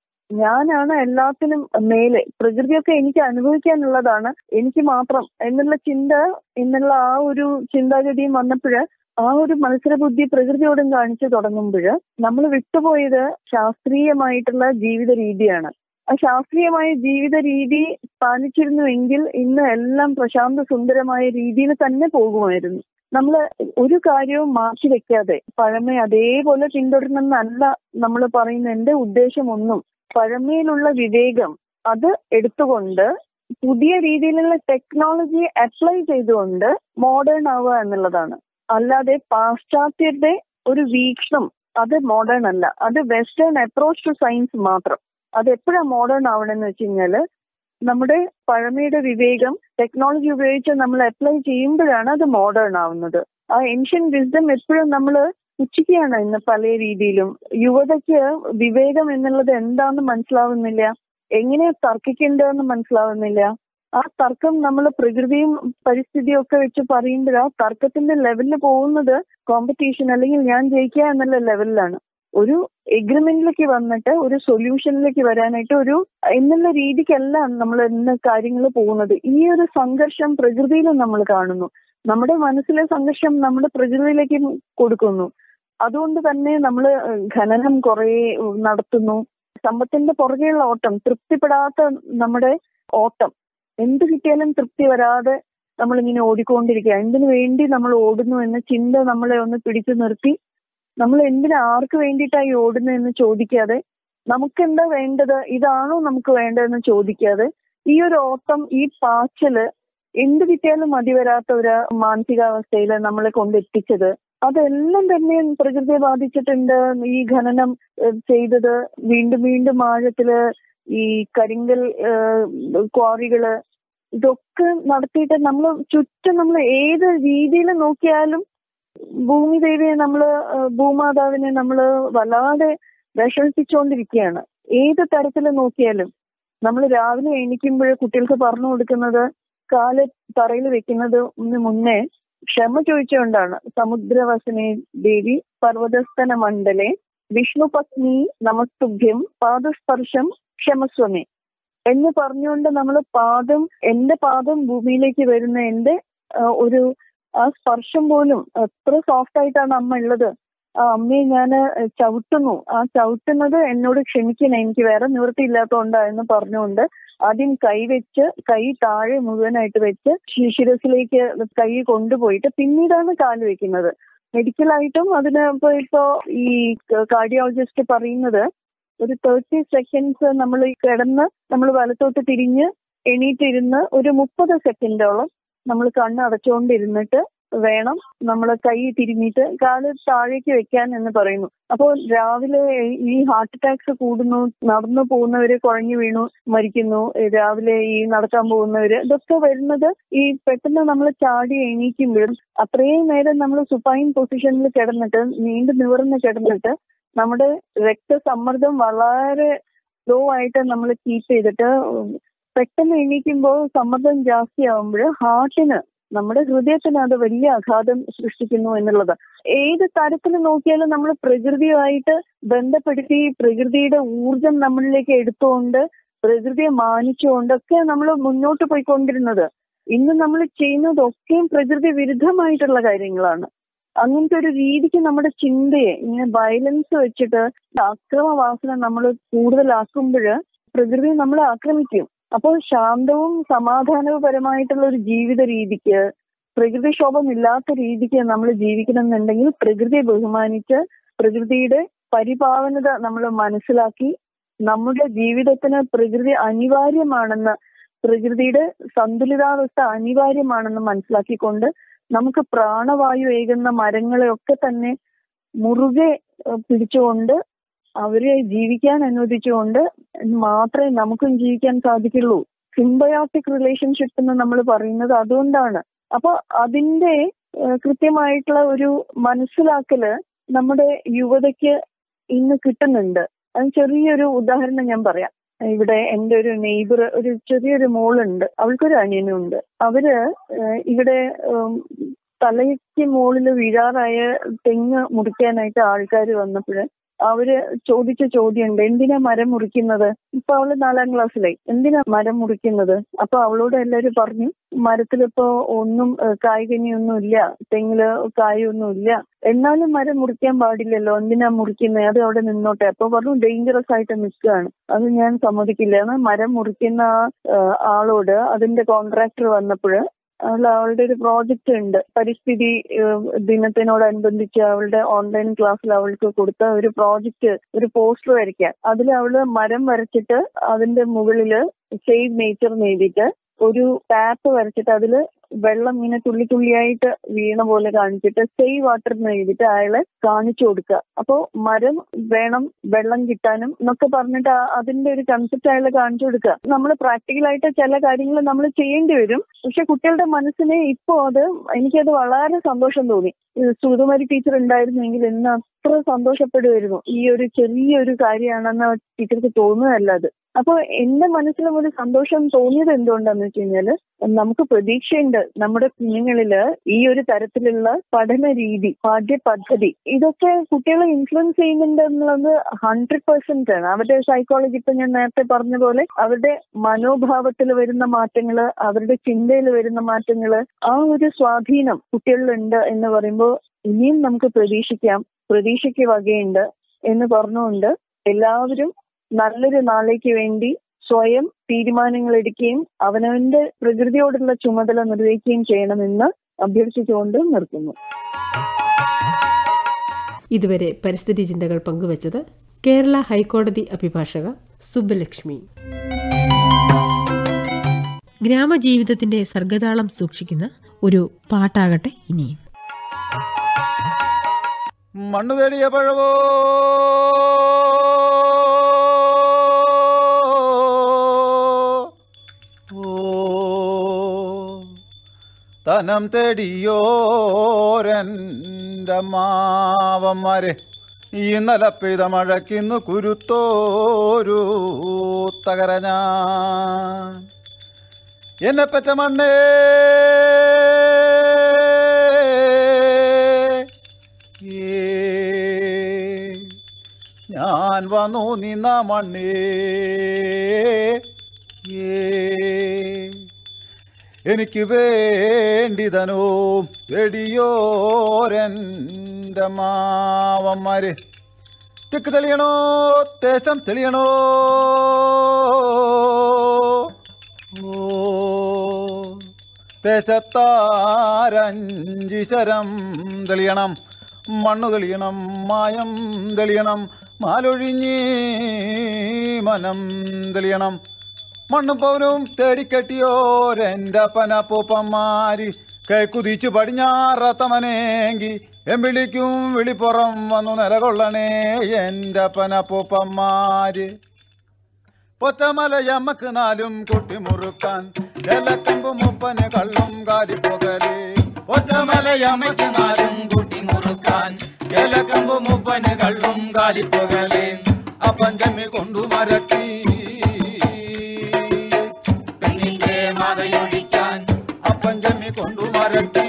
ഞാനാണ് എല്ലാത്തിനും മേലെ പ്രകൃതിയൊക്കെ എനിക്ക് അനുഭവിക്കാനുള്ളതാണ് എനിക്ക് മാത്രം എന്നുള്ള ചിന്ത എന്നുള്ള ആ ഒരു ചിന്താഗതിയും വന്നപ്പോൾ ആ ഒരു മത്സരബുദ്ധി പ്രകൃതിയോടും കാണിച്ചു തുടങ്ങുമ്പോൾ നമ്മൾ വിട്ടുപോയത് ശാസ്ത്രീയമായിട്ടുള്ള ജീവിത രീതിയാണ് ആ ശാസ്ത്രീയമായ ജീവിത രീതി പാലിച്ചിരുന്നുവെങ്കിൽ ഇന്ന് എല്ലാം പ്രശാന്ത സുന്ദരമായ രീതിയിൽ തന്നെ പോകുമായിരുന്നു നമ്മൾ ഒരു കാര്യവും മാറ്റി വെക്കാതെ പഴമ അതേപോലെ പിന്തുടരണമെന്നല്ല നമ്മൾ പറയുന്ന എന്റെ ഉദ്ദേശം ഒന്നും പഴമയിലുള്ള വിവേകം അത് എടുത്തുകൊണ്ട് പുതിയ രീതിയിലുള്ള ടെക്നോളജി അപ്ലൈ ചെയ്തുകൊണ്ട് മോഡേൺ ആവുക എന്നുള്ളതാണ് അല്ലാതെ പാശ്ചാത്യരുടെ ഒരു വീക്ഷണം അത് മോഡേൺ അല്ല അത് വെസ്റ്റേൺ അപ്രോച്ച് ടു സയൻസ് മാത്രം അത് എപ്പോഴാ മോഡേൺ ആവണമെന്ന് വെച്ച് കഴിഞ്ഞാല് നമ്മുടെ പഴമയുടെ വിവേകം ടെക്നോളജി ഉപയോഗിച്ച് നമ്മൾ അപ്ലൈ ചെയ്യുമ്പോഴാണ് അത് മോഡേൺ ആവുന്നത് ആ ഏൻഷ്യൻ വിസ്ഡം എപ്പോഴും നമ്മൾ പുച്ഛിക്കുകയാണ് ഇന്ന് പല രീതിയിലും യുവതയ്ക്ക് വിവേകം എന്നുള്ളത് എന്താണെന്ന് മനസ്സിലാവുന്നില്ല എങ്ങനെ തർക്കിക്കേണ്ടതെന്ന് മനസ്സിലാവുന്നില്ല ആ തർക്കം നമ്മൾ പ്രകൃതിയും പരിസ്ഥിതിയും ഒക്കെ വെച്ച് പറയുമ്പോൾ ആ തർക്കത്തിന്റെ ലെവലിൽ പോകുന്നത് കോമ്പറ്റീഷൻ അല്ലെങ്കിൽ ഞാൻ ജയിക്കുക എന്നുള്ള ലെവലിലാണ് ഒരു എഗ്രിമെന്റിലേക്ക് വന്നിട്ട് ഒരു സൊല്യൂഷനിലേക്ക് വരാനായിട്ട് ഒരു എന്നുള്ള രീതിക്കല്ല നമ്മൾ ഇന്ന് കാര്യങ്ങൾ പോകുന്നത് ഈ ഒരു സംഘർഷം പ്രകൃതിയിലും നമ്മൾ കാണുന്നു നമ്മുടെ മനസ്സിലെ സംഘർഷം നമ്മുടെ പ്രകൃതിയിലേക്ക് കൊടുക്കുന്നു അതുകൊണ്ട് തന്നെ നമ്മൾ ഖനനം കുറെ നടത്തുന്നു സമ്പത്തിന്റെ പുറകെയുള്ള ഓട്ടം തൃപ്തിപ്പെടാത്ത നമ്മുടെ ഓട്ടം എന്ത് കിട്ടിയാലും തൃപ്തി വരാതെ നമ്മളിങ്ങനെ ഓടിക്കൊണ്ടിരിക്കുക എന്തിനു വേണ്ടി നമ്മൾ ഓടുന്നു എന്ന ചിന്ത നമ്മളെ ഒന്ന് പിടിച്ചു നിർത്തി നമ്മൾ എന്തിനാ ആർക്ക് വേണ്ടിയിട്ടായി ഓടുന്നതെന്ന് ചോദിക്കാതെ നമുക്ക് എന്താ വേണ്ടത് ഇതാണോ നമുക്ക് വേണ്ടതെന്ന് ചോദിക്കാതെ ഈ ഒരു ഓട്ടം ഈ പാച്ചല് എന്ത് കിട്ടിയാലും മതി വരാത്ത ഒരു മാനസികാവസ്ഥയിൽ നമ്മളെ കൊണ്ടെത്തിച്ചത് അതെല്ലാം തന്നെ പ്രകൃതിയെ ബാധിച്ചിട്ടുണ്ട് ഈ ഖനനം ഏഹ്, ചെയ്തത് വീണ്ടും വീണ്ടും ആഴത്തില് ഈ കരിങ്കൽ ഏഹ്, ക്വാറികള് ഇതൊക്കെ നടത്തിയിട്ട് നമ്മൾ ചുറ്റും നമ്മൾ ഏത് രീതിയിൽ നോക്കിയാലും ഭൂമി ദേവിയെ നമ്മള് ഏഹ്, ഭൂമാതാവിനെ നമ്മള് വല്ലാതെ വിഷമിപ്പിച്ചുകൊണ്ടിരിക്കുകയാണ് ഏത് തരത്തിൽ നോക്കിയാലും നമ്മൾ രാവിലെ എണീക്കുമ്പോൾ കുട്ടികൾക്ക് പറഞ്ഞു കൊടുക്കുന്നത് കാല് തറയിൽ വെക്കുന്നത് മുന്നേ ക്ഷമ ചോദിച്ചുകൊണ്ടാണ് സമുദ്രവസനെ ദേവി പർവ്വതസ്ഥന മണ്ഡലെ വിഷ്ണു പത്നി നമസ്തുഭ്യം പാദസ്പർശം ക്ഷമസ്വമേ എന്ന് പറഞ്ഞുകൊണ്ട് നമ്മൾ പാദം എന്റെ പാദം ഭൂമിയിലേക്ക് വരുന്ന എന്റെ ആ, ഒരു ആ സ്പർശം പോലും എത്ര സോഫ്റ്റ് ആയിട്ടാണ് അമ്മ ഉള്ളത് ആ അമ്മയെ ഞാൻ ചവിട്ടുന്നു ആ ചവിട്ടുന്നത് എന്നോട് ക്ഷമിക്കണം എനിക്ക് വേറെ നിവൃത്തിയില്ലാത്തതുകൊണ്ടാ എന്ന് പറഞ്ഞുകൊണ്ട് ആദ്യം കൈ വെച്ച് കൈ താഴെ മുഴുവനായിട്ട് വെച്ച് ശി- ശിരസിലേക്ക് കൈ കൊണ്ടുപോയിട്ട് പിന്നീടാണ് കാല് വെക്കുന്നത് മെഡിക്കലായിട്ടും അതിന് ഇപ്പൊ ഇപ്പോ ഈ കാർഡിയോളജിസ്റ്റ് പറയുന്നത് ഒരു തേർട്ടി സെക്കൻഡ്സ് നമ്മൾ കിടന്ന് നമ്മൾ വലത്തോട്ട് തിരിഞ്ഞ് എണീറ്റിരുന്ന് ഒരു മുപ്പത് സെക്കൻഡോളം നമ്മൾ കണ്ണ് അടച്ചുകൊണ്ടിരുന്നിട്ട് വേണം നമ്മൾ കൈ തിരിഞ്ഞിട്ട് കാല് താഴേക്ക് വെക്കാൻ എന്ന് പറയുന്നു അപ്പോൾ രാവിലെ ഈ ഹാർട്ട് അറ്റാക്സ് കൂടുന്നു നടന്നു പോകുന്നവര് കുഴഞ്ഞു വീണു മരിക്കുന്നു രാവിലെ ഈ നടക്കാൻ പോകുന്നവര് ഇതൊക്കെ വരുന്നത് ഈ പെട്ടെന്ന് നമ്മൾ ചാടി എണീക്കുമ്പോഴും അത്രയും നേരം നമ്മൾ സുപ്പൈൻ പൊസിഷനിൽ കിടന്നിട്ട് നീണ്ടു നിവർന്ന് കിടന്നിട്ട് നമ്മുടെ രക്തസമ്മർദ്ദം വളരെ ലോ ആയിട്ട് നമ്മൾ കീപ്പ് ചെയ്തിട്ട് പെട്ടെന്ന് എണീക്കുമ്പോൾ സമ്മർദ്ദം ജാസ്തിയാവുമ്പോൾ ഹാർട്ടിന് നമ്മുടെ ഹൃദയത്തിന് അത് വലിയ ആഘാതം സൃഷ്ടിക്കുന്നു എന്നുള്ളത് ഏത് തരത്തിൽ നോക്കിയാലും നമ്മൾ പ്രകൃതിയുമായിട്ട് ബന്ധപ്പെടുത്തി പ്രകൃതിയുടെ ഊർജം നമ്മളിലേക്ക് എടുത്തുകൊണ്ട് പ്രകൃതിയെ മാനിച്ചുകൊണ്ടൊക്കെ നമ്മൾ മുന്നോട്ട് പോയിക്കൊണ്ടിരുന്നത് ഇന്ന് നമ്മൾ ചെയ്യുന്നതൊക്കെയും പ്രകൃതി വിരുദ്ധമായിട്ടുള്ള കാര്യങ്ങളാണ് അങ്ങനത്തെ ഒരു രീതിക്ക് നമ്മുടെ ചിന്തയെ ഇങ്ങനെ വയലൻസ് വെച്ചിട്ട് അക്രമവാസന നമ്മൾ കൂടുതലാക്കുമ്പോൾ പ്രകൃതി നമ്മളെ ആക്രമിക്കും അപ്പോൾ ശാന്തവും സമാധാനപരമായിട്ടുള്ള ഒരു ജീവിത രീതിക്ക് പ്രകൃതിക്ഷോഭമില്ലാത്ത രീതിക്ക് നമ്മൾ ജീവിക്കണമെന്നുണ്ടെങ്കിൽ പ്രകൃതിയെ ബഹുമാനിച്ച് പ്രകൃതിയുടെ പരിപാവനത നമ്മൾ മനസ്സിലാക്കി നമ്മുടെ ജീവിതത്തിന് പ്രകൃതി അനിവാര്യമാണെന്ന് പ്രകൃതിയുടെ സന്തുലിതാവസ്ഥ അനിവാര്യമാണെന്ന് മനസ്സിലാക്കിക്കൊണ്ട് നമുക്ക് പ്രാണവായു ഏകുന്ന മരങ്ങളെ ഒക്കെ തന്നെ മുറുകെ ഏഹ്, പിടിച്ചുകൊണ്ട് അവരെ ജീവിക്കാൻ അനുവദിച്ചുകൊണ്ട് മാത്രമേ നമുക്കും ജീവിക്കാൻ സാധിക്കുള്ളൂ സിംബയോട്ടിക് റിലേഷൻഷിപ്പ് എന്ന് നമ്മൾ പറയുന്നത് അതുകൊണ്ടാണ് അപ്പൊ അതിന്റെ ഏഹ്, കൃത്യമായിട്ടുള്ള ഒരു മനസ്സിലാക്കല് നമ്മുടെ യുവതയ്ക്ക് ഇന്ന് കിട്ടുന്നുണ്ട് അത് ചെറിയൊരു ഉദാഹരണം ഞാൻ പറയാം ഇവിടെ എന്റെ ഒരു നെയ്ബർ ഒരു ചെറിയൊരു മോളുണ്ട് അവൾക്കൊരു അനിയനുണ്ട് അവര് ഏഹ്, ഇവിടെ ഉം, തലയ്ക്ക് മുകളിൽ വീഴാറായ തെങ്ങ് മുറിക്കാനായിട്ട് ആൾക്കാർ വന്നപ്പോൾ അവര് ചോദിച്ച ചോദ്യമുണ്ട് എന്തിനാ മരം മുറിക്കുന്നത് ഇപ്പൊ അവള് നാലാം ക്ലാസ്സിലായി എന്തിനാ മരം മുറിക്കുന്നത് അപ്പൊ അവളോട് എല്ലാരും പറഞ്ഞു മരത്തിലിപ്പോ ഒന്നും ഏഹ്, കായ്കനിയൊന്നും ഇല്ല തെങ്ങില് കായൊന്നും ഇല്ല എന്നാലും മരം മുറിക്കാൻ പാടില്ലല്ലോ എന്തിനാ മുറിക്കുന്നത് അത് അവിടെ നിന്നോട്ടെ അപ്പൊ പറഞ്ഞു ഡേഞ്ചറസ് ആയിട്ട് നിൽക്കുകയാണ് അത് ഞാൻ സമ്മതിക്കില്ല എന്ന് മരം മുറിക്കുന്ന ആ, ഏഹ്, ആളോട് അതിന്റെ കോൺട്രാക്ടർ വന്നപ്പോൾ അവൾ അവളുടെ ഒരു പ്രോജക്റ്റ് ഉണ്ട് പരിസ്ഥിതി ഏഹ്, ദിനത്തിനോടനുബന്ധിച്ച് അവളുടെ ഓൺലൈൻ ക്ലാസ്സിൽ അവൾക്ക് കൊടുത്ത ഒരു പ്രോജക്റ്റ് ഒരു പോസ്റ്റർ വരയ്ക്കാൻ അതിൽ അവള് മരം വരച്ചിട്ട് അതിന്റെ മുകളില് സേവ് നേച്ചർ എഴുതിയിട്ട് ഒരു ടാപ്പ് വരച്ചിട്ട് അതില് വെള്ളം ഇങ്ങനെ തുള്ളി തുള്ളിയായിട്ട് വീണ പോലെ കാണിച്ചിട്ട് സേവ് വാട്ടർ എന്ന് എഴുതിയിട്ട് അയാളെ കാണിച്ചു കൊടുക്കുക അപ്പോ മരം വേണം വെള്ളം കിട്ടാനും എന്നൊക്കെ പറഞ്ഞിട്ട് ആ- അതിന്റെ ഒരു കൺസെപ്റ്റ് അയാളെ കാണിച്ചു കൊടുക്കുക നമ്മൾ പ്രാക്ടിക്കലായിട്ട് ചില കാര്യങ്ങൾ നമ്മൾ ചെയ്യേണ്ടി വരും പക്ഷെ കുട്ടികളുടെ മനസ്സിന് ഇപ്പോ അത് എനിക്കത് വളരെ സന്തോഷം തോന്നി ഇത് സുഗതകുമാരി ടീച്ചർ ഉണ്ടായിരുന്നെങ്കിൽ ഇന്ന് അത്ര സന്തോഷപ്പെടുമായിരുന്നു ഈ ഒരു ചെറിയൊരു കാര്യമാണെന്ന് ടീച്ചർക്ക് തോന്നുകയല്ല അത് അപ്പൊ എന്റെ മനസ്സിലും ഒരു സന്തോഷം തോന്നിയത് എന്തുകൊണ്ടാന്ന് വെച്ച് കഴിഞ്ഞാല് നമുക്ക് പ്രതീക്ഷയുണ്ട് നമ്മുടെ കുഞ്ഞുങ്ങളില് ഈ ഒരു തരത്തിലുള്ള പഠന രീതി പാഠ്യ പദ്ധതി ഇതൊക്കെ കുട്ടികളെ ഇൻഫ്ലുവൻസ് ചെയ്യുന്നുണ്ട് എന്നുള്ളത് ഹൺഡ്രഡ് പെർസെന്റ് ആണ് അവരുടെ സൈക്കോളജി ഇപ്പൊ ഞാൻ നേരത്തെ പറഞ്ഞ പോലെ അവരുടെ മനോഭാവത്തിൽ വരുന്ന മാറ്റങ്ങള് അവരുടെ ചിന്തയിൽ വരുന്ന മാറ്റങ്ങള് ആ ഒരു സ്വാധീനം കുട്ടികളിലുണ്ട് എന്ന് പറയുമ്പോൾ ഇനിയും നമുക്ക് പ്രതീക്ഷിക്കാം പ്രതീക്ഷയ്ക്ക് വകയുണ്ട് എന്ന് പറഞ്ഞുകൊണ്ട് എല്ലാവരും നല്ലൊരു നാളേക്ക് വേണ്ടി സ്വയം തീരുമാനങ്ങൾ എടുക്കുകയും അവനവന്റെ പ്രകൃതിയോടുള്ള ചുമതല നിർവഹിക്കുകയും ചെയ്യണമെന്ന് അഭ്യർത്ഥിച്ചുകൊണ്ട് നിർത്തുന്നു ഇതുവരെ പരിസ്ഥിതി ചിന്തകൾ പങ്കുവച്ചത് കേരള ഹൈക്കോടതി അഭിഭാഷക സുബ്ബലക്ഷ്മി ഗ്രാമജീവിതത്തിന്റെ സർഗതാളം സൂക്ഷിക്കുന്ന ഒരു പാട്ടാകട്ടെ ഇനിയും മണ്ണു തേടിയ പഴവോ ഓ തനം തേടിയോരൻ്റെ മാവന്മാരെ ഇന്നലെ പെയ്ത മഴയ്ക്കിന്നു കുരുത്തോരു തകര ഞാൻ എന്നെ പറ്റ മണ്ണേ ഏ, ഞാൻ വന്നു നിന്ന മണ്ണേ ഏ, എനിക്ക് വേണ്ടിതനോ വെടിയോരൻ്റെ മാവന്മാര് തെക്ക് തെളിയണോ ദേശം തെളിയണോ ഓ ദേശത്താരഞ്ചിശരം തെളിയണം മണ്ണു തെളിയണം മായം തെളിയണം മാലൊഴിഞ്ഞി മനം തെളിയണം മണ്ണും പൗരവും തേടിക്കെട്ടിയോരെൻ്റെ അപ്പനപ്പൂപ്പന്മാര് കൈ കുതിച്ചു പടിഞ്ഞാറത്തമനേങ്കി എമ്പിളിക്കും വിളിപ്പുറം വന്നു നിലകൊള്ളണേ എൻ്റെ അപ്പനപ്പൂപ്പന്മാര് പൊറ്റമലയമ്മക്ക് നാലും കുട്ടിമുറുക്കാൻ എലക്കമ്പ് മുപ്പന് കള്ളും കാലിപ്പോകലേ പൊറ്റമലയമ്മക്ക് നാലും കുട്ടിമുറുക്കാൻ എലക്കമ്പ് മുപ്പന് കള്ളും കാലിപ്പോകലേ അപ്പഞ്ചമ്മി കൊണ്ടു മരട്ടി പെണ്ണിന്റെ മാതയൊഴിക്കാൻ അപ്പഞ്ചമ്മി കൊണ്ടു മരട്ടി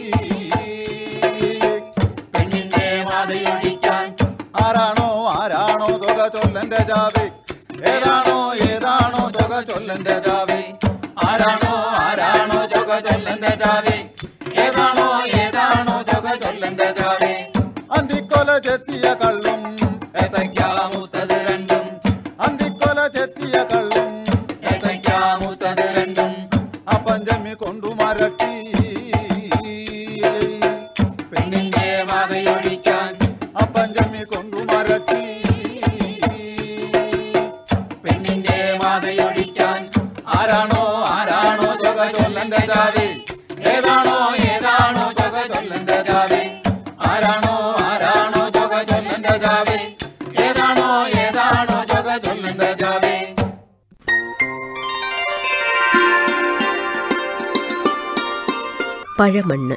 പെണ്ണിന്റെ മാതയൊഴിക്കാൻ ആരാണോ ആരാണോ തുക ചൊല്ലന്റെ ജാവി ഏതാണോ ഏതാണോ തുക ചൊല്ലന്റെ ജാവി ആരാണോ ആരാണോ തുക ചൊല്ലന്റെ ജാവി ഏതാണോ ഏതാണോ തുക ചൊല്ലന്റെ ജാവി അന്തിക്കൊല ചെത്തിയ കള്ളും ഏത്തയ്ക്കാമൂത്തത് രണ്ടും അന്തിക്കൊല ചെത്തിയ കള്ളും ഏത്തയ്ക്കാമൂത്തത് രണ്ടും അപ്പഞ്ചമ്മി കൊണ്ടു മരട്ടി പെണ്ണിന്റെ മാതയൊഴിക്കാൻ അപ്പഞ്ചമ്മി കൊണ്ടു മരട്ടി പെണ്ണിന്റെ മാതയൊഴിക്കാൻ ആരാണോ ആരാണോ ജഗ ചൊല്ലന്റെ ജാതി ഏതാണോ ഏതാണോ ജഗ ചൊല്ലന്റെ ജാതി ആരാണോ ആരാണോ ജഗ ചൊല്ലന്റെ ജാതി ഏതാണോ ഏതാണോ ജഗ ചൊല്ലന്റെ ജാതി പഴമണ്ണ്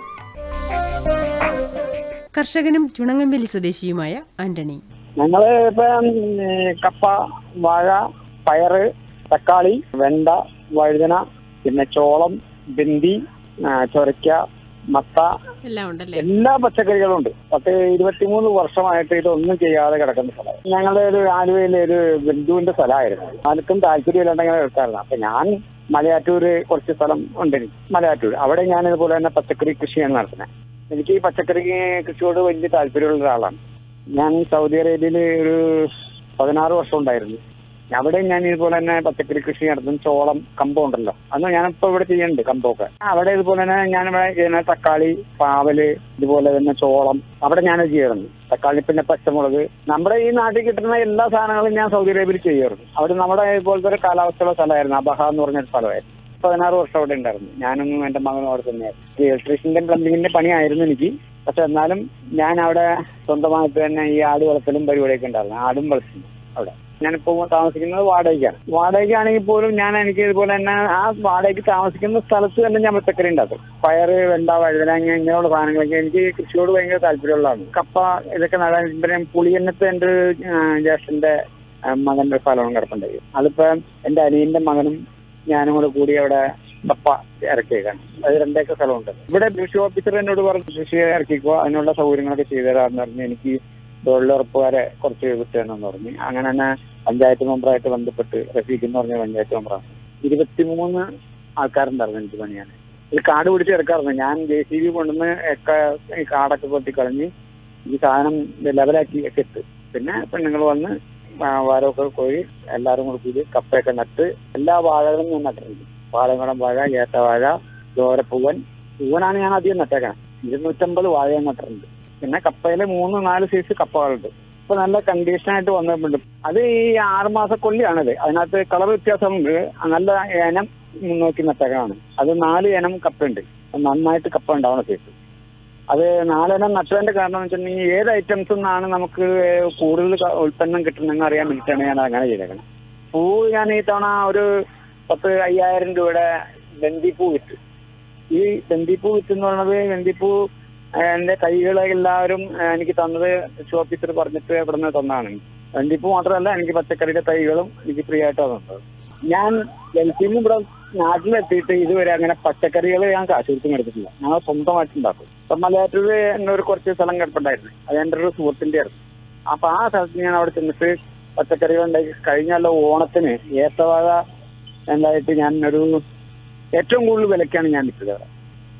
കർഷകനും ചുണങ്ങമ്പലി സ്വദേശിയുമായ ആന്റണി ഞങ്ങള് ഇപ്പം ഏ, കപ്പ വാഴ പയറ് തക്കാളി വെണ്ട വഴുതന പിന്നെ ചോളം ബിന്ദി ആ, ചൊരയ്ക്ക മത്ത എല്ലാം ഉണ്ടല്ലേ എല്ലാ പച്ചക്കറികളും ഉണ്ട് പത്ത് ഇരുപത്തിമൂന്ന് വർഷമായിട്ട് ഇതൊന്നും ചെയ്യാതെ കിടക്കുന്ന സ്ഥലം ഞങ്ങളുടെ ഒരു ആലുവയിലെ ഒരു ബന്ധുവിന്റെ സ്ഥലമായിരുന്നു ആർക്കും താല്പര്യമില്ലാണ്ടെങ്കിൽ എടുത്തായിരുന്നു അപ്പൊ ഞാൻ മലയാറ്റൂര് കുറച്ച് സ്ഥലം ഉണ്ട് എനിക്ക് മലയാറ്റൂർ അവിടെ ഞാൻ ഇതുപോലെ തന്നെ പച്ചക്കറി കൃഷിയാണ് നടത്തുന്നത് എനിക്ക് ഈ പച്ചക്കറി കൃഷിയോട് വലിയ താല്പര്യമുള്ള ഒരാളാണ് ഞാൻ സൗദി അറേബ്യയിൽ ഒരു പതിനാറ് വർഷം ഉണ്ടായിരുന്നു അവിടെ ഞാൻ ഇതുപോലെ തന്നെ പച്ചക്കറി കൃഷി നടത്തും ചോളം കമ്പം ഉണ്ടല്ലോ അന്ന് ഞാനിപ്പോ ഇവിടെ ചെയ്യുന്നുണ്ട് കമ്പമൊക്കെ അവിടെ ഇതുപോലെ തന്നെ ഞാനിവിടെ ചെയ്യുന്ന തക്കാളി പാവല് ഇതുപോലെ തന്നെ ചോളം അവിടെ ഞാൻ ചെയ്യാറുണ്ട് തക്കാളി പിന്നെ പച്ചമുളക് നമ്മുടെ ഈ നാട്ടിൽ കിട്ടുന്ന എല്ലാ സാധനങ്ങളും ഞാൻ സൗദി അറേബ്യയിൽ ചെയ്യാറുണ്ട് അവിടെ നമ്മുടെ ഇതുപോലത്തെ ഒരു കാലാവസ്ഥയുള്ള സ്ഥലമായിരുന്നു അബഹ എന്ന് പറഞ്ഞൊരു സ്ഥലമായിരുന്നു പതിനാറ് വർഷം അവിടെ ഉണ്ടായിരുന്നു ഞാനും എന്റെ മകനും അവിടെ തന്നെയായിരുന്നു ഇലക്ട്രീഷ്യന്റെ പ്ലംബിങ്ങിന്റെ പണിയായിരുന്നു എനിക്ക് പക്ഷെ എന്നാലും ഞാൻ അവിടെ സ്വന്തമായിട്ട് തന്നെ ഈ ആട് വളർത്തലും പരിപാടിയൊക്കെ ഉണ്ടായിരുന്നു ആടും വളർത്തുന്നു അവിടെ ഞാനിപ്പോ താമസിക്കുന്നത് വാടകയ്ക്കാണ് വാടകയ്ക്കാണെങ്കിൽ പോലും ഞാൻ എനിക്ക് ഇതുപോലെ തന്നെ ആ വാടകയ്ക്ക് താമസിക്കുന്ന സ്ഥലത്ത് തന്നെ ഞാൻ പച്ചക്കറി ഉണ്ടാക്കും പയറ് വെണ്ട വഴുതനങ്ങ ഇങ്ങനെയുള്ള സാധനങ്ങളൊക്കെ എനിക്ക് കൃഷിയോട് ഭയങ്കര താല്പര്യമുള്ളതാണ് കപ്പ ഇതൊക്കെ നടാൻ പിന്നെ പുളിയന്നത്ത് എൻ്റെ ഒരു ആ, ജ്യേഷ്ഠന്റെ ആ, മകന്റെ സ്ഥലവും കിടപ്പുണ്ട് അതിപ്പോ എന്റെ അനിയന്റെ മകനും ഞാനും കൂടെ കൂടി അവിടെ കപ്പ ഇറക്കിയേക്കാണ് അത് രണ്ടേക്കർ സ്ഥലമുണ്ട് ഇവിടെ കൃഷി ഓഫീസർ എന്നോട് പറഞ്ഞു കൃഷി ഇറക്കിക്കോ അതിനുള്ള സൗകര്യങ്ങളൊക്കെ ചെയ്തു തരാമെന്ന് പറഞ്ഞ് എനിക്ക് തൊഴിലുറപ്പുകാരെ കുറച്ച് വിട്ടുതന്നെന്ന് പറഞ്ഞ് അങ്ങനെ തന്നെ പഞ്ചായത്ത് മെമ്പറായിട്ട് ബന്ധപ്പെട്ട് റഫീഖ് എന്ന് പറഞ്ഞ പഞ്ചായത്ത് മെമ്പറാണ് ഇരുപത്തിമൂന്ന് ആൾക്കാരുണ്ടായിരുന്നു എനിക്ക് പണിയാൻ ഇത് കാട് പിടിച്ച് ഇറക്കാറുണ്ട് ഞാൻ ജെ സി ബി കൊണ്ടുവന്ന് ഒക്കെ ഈ കാടൊക്കെ കൊത്തി കളഞ്ഞ് ഈ സാധനം ലെവലാക്കി ഒക്കെ ഇട്ട് പിന്നെ പെണ്ണുങ്ങൾ വന്ന് വാ- വാരമൊക്കെ കോഴി എല്ലാവരും കൂടി കൂടി കപ്പയൊക്കെ നട്ട് എല്ലാ വാഴകളും ഞാൻ നട്ടിട്ടുണ്ട് പാളയംകുളം വാഴ ഏത്തവാഴ ചോരപ്പൂവൻ പൂവനാണ് ഞാൻ അധികം നട്ടേക്കാൻ ഇരുന്നൂറ്റമ്പത് വാഴ ഞാൻ നട്ടിട്ടുണ്ട് പിന്നെ കപ്പയില് മൂന്ന് നാല് സൈസ് കപ്പകളുണ്ട് ഇപ്പൊ നല്ല കണ്ടീഷനായിട്ട് വന്നിട്ടുണ്ട് അത് ഈ ആറുമാസ കൊല്ലിയാണത് അതിനകത്ത് കളർ വ്യത്യാസമുണ്ട് നല്ല ഏനം മുന്നോക്കി നട്ടതാണ് അത് നാല് ഇനം കപ്പയുണ്ട് നന്നായിട്ട് കപ്പ ഉണ്ടാവുന്ന സൈസ് അത് നാലെണ്ണം നട്ടതിന്റെ കാരണം എന്ന് വെച്ചിട്ടുണ്ടെങ്കിൽ ഏത് ഐറ്റംസ് നിന്നാണ് നമുക്ക് കൂടുതൽ ക- ഉൽപ്പന്നം കിട്ടുന്നതെന്ന് അറിയാൻ വേണ്ടിയിട്ടാണ് ഞാൻ അങ്ങനെ ചെയ്തേക്കുന്നത് പൂ ഞാൻ ഈ തവണ ഒരു പത്ത് അയ്യായിരം രൂപയുടെ ബന്ദിപ്പൂ വിറ്റ് ഈ ബന്ദിപ്പൂ വിറ്റ് എന്ന് പറയുന്നത് ബന്ദിപ്പൂ ഏഹ്, എന്റെ കൈകളെ എല്ലാവരും ഏഹ്, എനിക്ക് തന്നത് കൃഷി ഓഫീസർ പറഞ്ഞിട്ട് ഇവിടെ നിന്ന് തന്നതാണ് ബന്ദിപ്പൂ മാത്രമല്ല എനിക്ക് പച്ചക്കറിയുടെ തൈകളും എനിക്ക് ഫ്രീ ആയിട്ട് തന്നത് ഞാൻ ഗൾഫിൽ നിന്ന് ഇവിടെ നാട്ടിലെത്തിയിട്ട് ഇതുവരെ അങ്ങനെ പച്ചക്കറികൾ ഞാൻ കാശ് കൊടുത്ത് എടുത്തിട്ടില്ല ഞങ്ങൾ സ്വന്തമായിട്ട് ഉണ്ടാക്കും ഇപ്പൊ മലയാറ്റൂര് എന്നെ ഒരു കുറച്ച് സ്ഥലം കിടപ്പുണ്ടായിരുന്നു അത് എൻ്റെ ഒരു സുഹൃത്തിന്റെ ആയിരുന്നു അപ്പൊ ആ സ്ഥലത്ത് ഞാൻ അവിടെ ചെന്നിട്ട് പച്ചക്കറികൾ ഉണ്ടാക്കി കഴിഞ്ഞ ഓണത്തിന് ഏത്തവാഴ എന്തായിട്ട് ഞാൻ ഒരു ഏറ്റവും കൂടുതൽ വിലക്കാണ് ഞാൻ വിറ്റത് അവിടെ.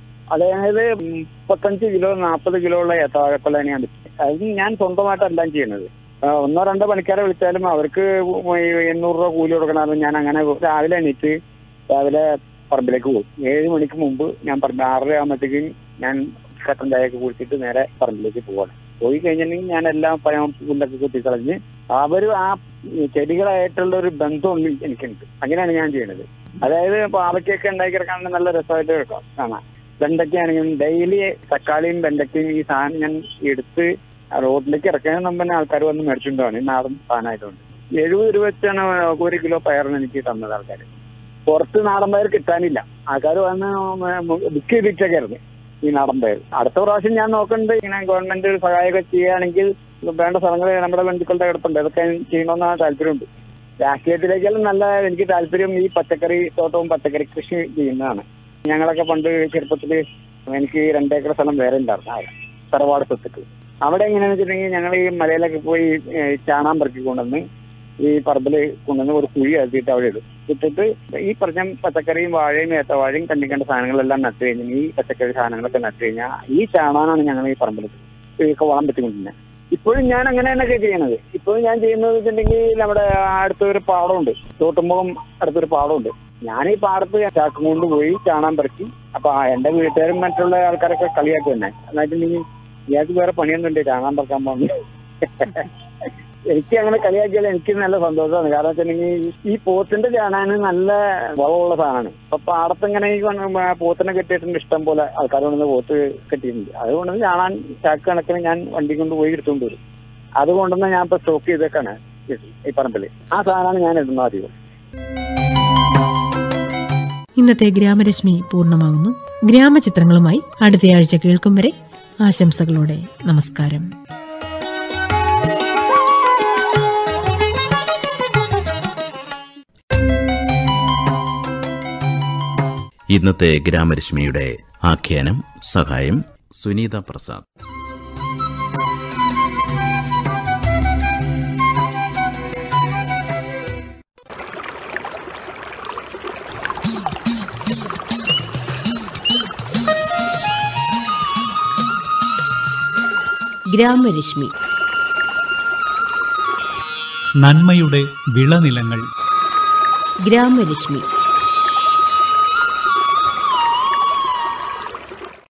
അതായത് മുപ്പത്തഞ്ച് കിലോ നാൽപ്പത് കിലോ ഉള്ള ഏത്തവാഴക്കൊല്ലാണ് ഞാൻ വിറ്റത് അത് ഞാൻ സ്വന്തമായിട്ടെല്ലാം ചെയ്യുന്നത് ആ, ഒന്നോ രണ്ടോ പണിക്കാരെ വിളിച്ചാലും അവർക്ക് ഈ എണ്ണൂറ് രൂപ കൂലി കൊടുക്കണമെന്ന് ഞാൻ അങ്ങനെ രാവിലെ എണീറ്റ് രാവിലെ പറമ്പിലേക്ക് പോകും ഏഴ് മണിക്ക് മുമ്പ് ഞാൻ പറമ്പ് ആറര ആകുമ്പോഴത്തേക്കും ഞാൻ കട്ടൻ ചായയൊക്കെ കുടിച്ചിട്ട് നേരെ പറമ്പിലേക്ക് പോവാണ് പോയി കഴിഞ്ഞിട്ടുണ്ടെങ്കിൽ ഞാൻ എല്ലാം പഴം പുല്ലൊക്കെ കുത്തിക്കളഞ്ഞ് അവർ ആ ചെടികളായിട്ടുള്ള ഒരു ബന്ധം എനിക്കുണ്ട് അങ്ങനെയാണ് ഞാൻ ചെയ്യുന്നത് അതായത് പാവയ്ക്കൊക്കെ ഉണ്ടാക്കി കിടക്കാണെങ്കിൽ നല്ല രസമായിട്ട് കിടക്കാം കാണാം വെണ്ടയ്ക്കാണെങ്കിലും ഡെയിലി തക്കാളിയും വെണ്ടയ്ക്കയും ഈ സാധനം ഞാൻ എടുത്ത് ആ റോഡിലേക്ക് ഇറക്കുന്നതിന് മുമ്പ് തന്നെ ആൾക്കാർ വന്ന് മേടിച്ചുകൊണ്ടാണ് ഈ നാടൻ സാധനമായതുകൊണ്ട് എഴുപത് രൂപ വെച്ചാണ് ഒരു കിലോ പയറിന് എനിക്ക് തന്നത് ആൾക്കാർ പുറത്ത് നാടൻ പയർ കിട്ടാനില്ല ആൾക്കാർ വന്ന് ബുക്ക് ചെയ്തിട്ടൊക്കെ ആയിരുന്നു ഈ നാടൻ പയർ അടുത്ത പ്രാവശ്യം ഞാൻ നോക്കുന്നുണ്ട് ഇങ്ങനെ ഗവൺമെന്റ് സഹായമൊക്കെ ചെയ്യുകയാണെങ്കിൽ വേണ്ട സ്ഥലങ്ങൾ നമ്മുടെ ബന്ധുക്കളുടെ കിടപ്പുണ്ട് അതൊക്കെ ചെയ്യണമെന്ന് താല്പര്യമുണ്ട് രാഷ്ട്രീയത്തിലേക്കെല്ലാം നല്ല എനിക്ക് താല്പര്യം ഈ പച്ചക്കറി തോട്ടവും പച്ചക്കറി കൃഷി ചെയ്യുന്നതാണ് ഞങ്ങളൊക്കെ പണ്ട് ചെറുപ്പത്തിൽ എനിക്ക് രണ്ടേക്കർ സ്ഥലം വേറെ ഉണ്ടായിരുന്നു അവിടെ തറവാട് സ്വത്തുക്ക് അവിടെ എങ്ങനെയാന്ന് വെച്ചിട്ടുണ്ടെങ്കിൽ ഞങ്ങൾ ഈ മലയിലൊക്കെ പോയി ഏഹ്, ചാണാൻ പെറുക്കി കൊണ്ടുവന്ന് ഈ പറമ്പില് കൊണ്ടുവന്ന് ഒരു കുഴി അകത്തിയിട്ട് അവിടെ ഇടും ഇട്ടിട്ട് ഈ പറഞ്ഞ പച്ചക്കറിയും വാഴയും ഏത്തവാഴയും കണ്ണിക്കണ്ട സാധനങ്ങളെല്ലാം നട്ട് കഴിഞ്ഞാൽ ഈ പച്ചക്കറി സാധനങ്ങളൊക്കെ നട്ട് കഴിഞ്ഞാൽ ഈ ചാണാനാണ് ഞങ്ങൾ ഈ പറമ്പിൽ ഒക്കെ വളം പറ്റിക്കൊണ്ടിരുന്നത് ഇപ്പോഴും ഞാൻ അങ്ങനെ തന്നെയൊക്കെ ചെയ്യണത് ഇപ്പോഴും ഞാൻ ചെയ്യുന്നത് വെച്ചിട്ടുണ്ടെങ്കിൽ നമ്മുടെ അടുത്തൊരു പാടമുണ്ട് തോട്ടുമ്പുറം അടുത്തൊരു പാടമുണ്ട് ഞാൻ ഈ പാടത്ത് ചാക്കും കൊണ്ട് പോയി ചാണാൻ പറിച്ചു അപ്പൊ ആ എന്റെ വീട്ടുകാരും മറ്റുള്ള ആൾക്കാരൊക്കെ കളിയാക്കും തന്നെ എന്നിട്ടുണ്ടെങ്കിൽ ഇയാൾക്ക് വേറെ പണിയൊന്നുമില്ല ചാണാൻ പറക്കാൻ പോകുന്നു എനിക്ക് അങ്ങനെ കളിയാക്കിയാൽ എനിക്ക് നല്ല സന്തോഷമാണ് കാരണം വെച്ചിട്ടുണ്ടെങ്കിൽ ഈ പോത്തിന്റെ ചാണാന് നല്ല വളമുള്ള സാധനമാണ് അപ്പൊ പാടത്ത് ഇങ്ങനെ ഈ വന്ന് പോത്തിനെ കെട്ടിയിട്ടുണ്ട് ഇഷ്ടം പോലെ ആൾക്കാർ കൊണ്ടുവന്ന് പോത്ത് കെട്ടിയിട്ടുണ്ട് അതുകൊണ്ട് ചാണാൻ ചാക്ക് കണക്കിന് ഞാൻ വണ്ടി കൊണ്ട് പോയി എടുത്തുകൊണ്ട് വരും അതുകൊണ്ടുതന്നെ ഞാൻ ഇപ്പൊ സ്റ്റോക്ക് ചെയ്തേക്കാണ് ഈ പറമ്പില് ആ സാധനമാണ് ഞാൻ ഇടുന്നത് അധികം ഇന്നത്തെ ഗ്രാമരശ്മി പൂർണ്ണമാകുന്നു ഗ്രാമചിത്രങ്ങളുമായി അടുത്തയാഴ്ച കേൾക്കും വരെ ആശംസകളോടെ നമസ്കാരം ഇന്നത്തെ ഗ്രാമരശ്മിയുടെ ആഖ്യാനം സഹായം സുനീത പ്രസാദ് ഗ്രാമരശ്മി നന്മയുടെ വിളനിലങ്ങൾ ഗ്രാമരശ്മി